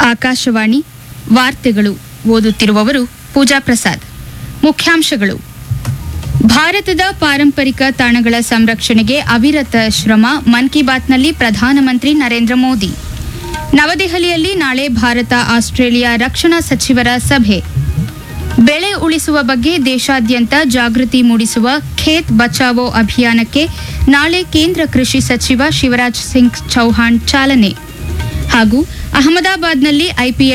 ಆಕಾಶವಾಣಿ ವಾರ್ತೆಗಳು ಓದುತ್ತಿರುವವರು ಪೂಜಾ ಪ್ರಸಾದ್ ಮುಖ್ಯಾಂಶಗಳು ಭಾರತದ ಪಾರಂಪರಿಕ ತಾಣಗಳ ಸಂರಕ್ಷಣೆಗೆ ಅವಿರತ ಶ್ರಮ ಮನ್ ಕಿ ಬಾತ್ನಲ್ಲಿ ಪ್ರಧಾನಮಂತ್ರಿ ನರೇಂದ್ರ ಮೋದಿ ನವದೆಹಲಿಯಲ್ಲಿ ನಾಳೆ ಭಾರತ ಆಸ್ಟ್ರೇಲಿಯಾ ರಕ್ಷಣಾ ಸಚಿವರ ಸಭೆ ಬೆಳೆ ಉಳಿಸುವ ಬಗ್ಗೆ ದೇಶಾದ್ಯಂತ ಜಾಗೃತಿ ಮೂಡಿಸುವ ಖೇತ್ ಬಚಾವೋ ಅಭಿಯಾನಕ್ಕೆ ನಾಳೆ ಕೇಂದ್ರ ಕೃಷಿ ಸಚಿವ ಶಿವರಾಜ್ ಸಿಂಗ್ ಚೌಹಾಣ್ ಚಾಲನೆ ಹಾಗೂ ಅಹಮದಾಬಾದ್ನಲ್ಲಿ ಐಪಿಎಲ್